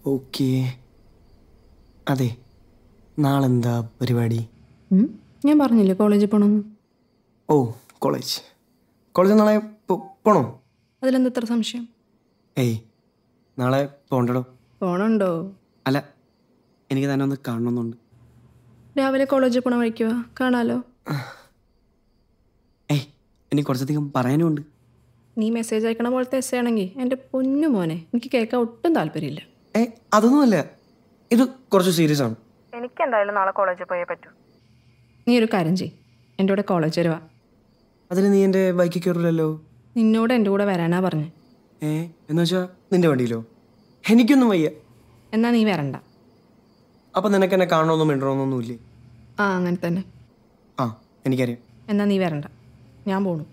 okay അതെ നാളെന്താ പരിപാടി ഉം, ഞാൻ പറഞ്ഞില്ലേ കോളേജിൽ പോകണമെന്ന് ഓ കോളേജ് കോളേജ് നാളെ പോ- പോണോ അതിലെന്താ ഇത്ര സംശയം ഏയ് നാളെ പോണ്ടടോ പോണുണ്ടോ അല്ല എനിക്ക് തന്നെ ഒന്ന് കാണണമെന്നുണ്ട് രാവിലെ കോളേജിൽ പോണ വഴിക്ക് വാ കാണാലോ ഏയ് എനിക്ക് കുറച്ചധികം പറയാനുമുണ്ട് നീ മെസ്സേജ് അയക്കണ പോലത്തെ എസ് ആണെങ്കിൽ എൻ്റെ പൊന്നു മോനെ എനിക്ക് കേൾക്കാൻ ഒട്ടും താല്പര്യമില്ല ഏ അതൊന്നുമല്ല ഇത് കുറച്ച് സീരിയസ് ആണ് എനിക്ക് എന്തായാലും നാളെ കോളേജിൽ പോയേ പറ്റൂ നീ ഒരു കാര്യം ചെയ് എൻ്റെ കൂടെ കോളേജ് വരെ വാ അതിന് നീ എൻ്റെ ബൈക്കിൽ കയറില്ലല്ലോ നിന്നോട് എൻ്റെ കൂടെ വരാനാ പറഞ്ഞ് ഏ എന്ന് വെച്ചാൽ നിന്റെ വണ്ടിയിലോ എനിക്കൊന്നും വയ്യ എന്നാ നീ വരണ്ട അപ്പം നിനക്ക് എന്നെ കാണണമെന്നും മിണ്ടണമെന്നൊന്നുമില്ലേ ആ അങ്ങനെ തന്നെ ആ എനിക്കറിയാം എന്നാ നീ വരണ്ട ഞാൻ പോണു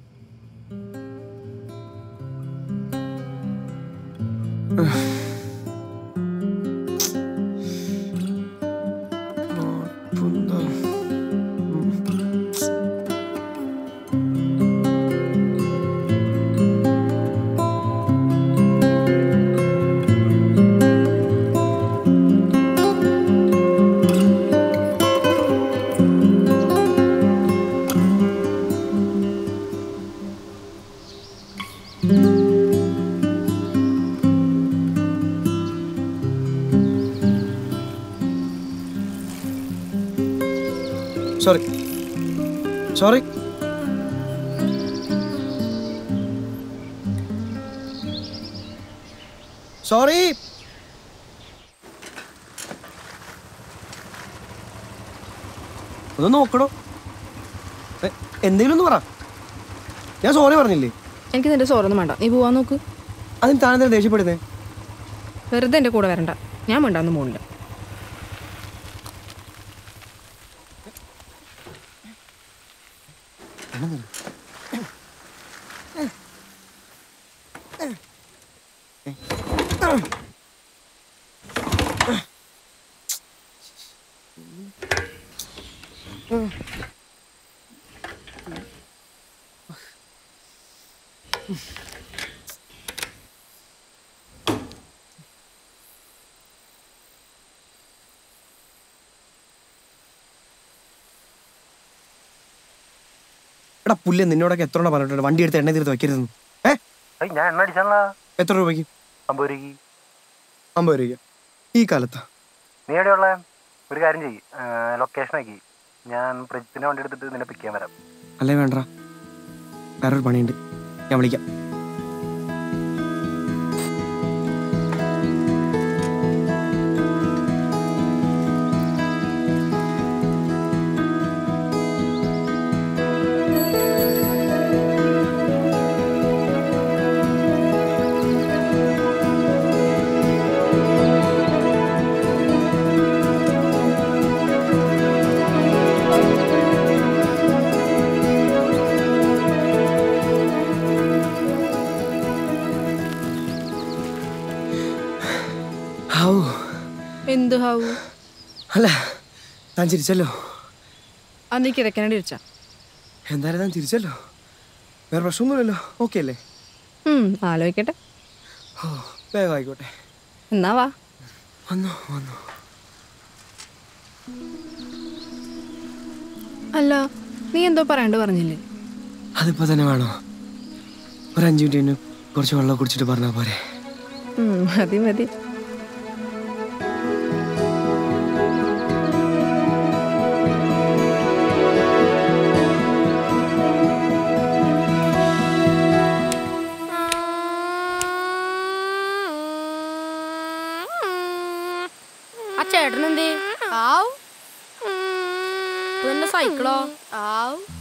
സോറി സോറി സോറി ഒന്ന് നോക്കടോ എ, എന്തെങ്കിലും ഒന്ന് പറ ഞാൻ സോറി പറഞ്ഞില്ലേ എനിക്ക് നിന്റെ സോറൊന്നും വേണ്ട നീ പോവാൻ നോക്ക് അതിന് താനെന്താ ദേഷ്യപ്പെടുന്നേ വെറുതെ എൻ്റെ കൂടെ വരണ്ട ഞാൻ വേണ്ടാന്ന് പോണില്ല എടാ പുല്ല് നിന്നോടൊക്കെ എത്ര എണ്ണം പറഞ്ഞിട്ടുണ്ട് വണ്ടി എടുത്ത് എണ്ണ തീർത്ത് വെക്കരുതെന്ന് ഏ ഏയ് ഞാൻ എണ്ണ അടിച്ചാ എത്ര രൂപയ്ക്ക് അമ്പത് രൂപയ്ക്ക് അമ്പത് രൂപയ്ക്ക് ഈ കാലത്താ നീ എവിടെയുള്ള ഒരു കാര്യം ചെയ്യ് ലൊക്കേഷൻ ആക്കി ഞാൻ പ്രജിത്തിന്റെ വണ്ടി എടുത്തിട്ട് നിന്നെ പിക്ക് ചെയ്യാൻ വരാം അല്ലേ വേണ്ട വേറൊരു പണിയുണ്ട് ഞാൻ വിളിക്കാം ഹൗ എന്ത് ഹാവു അല്ല താൻ ചിരിച്ചല്ലോ അന്ന് നീ കിഴക്കനടി വെച്ചാ എന്തായാലും താൻ ചിരിച്ചല്ലോ വേറെ പ്രശ്നമൊന്നുമില്ലല്ലോ ഓക്കെ അല്ലേ ആലോചിക്കട്ടെ ഓ വേഗം ആയിക്കോട്ടെ എന്നാ വാ വന്നു വന്നു അല്ല നീ എന്തോ പറയാണ്ട് പറഞ്ഞില്ലേ അതിപ്പോ തന്നെ വേണോ ഒരു അഞ്ചു മിനിറ്റ് കുറച്ച് വെള്ളം കുടിച്ചിട്ട് പറഞ്ഞാൽ പോരെ ഉം, മതി മതി ആ ചേട്ടൻ എന്തേ ആവ് ഇതെന്റെ സൈക്കിളോ ആവ്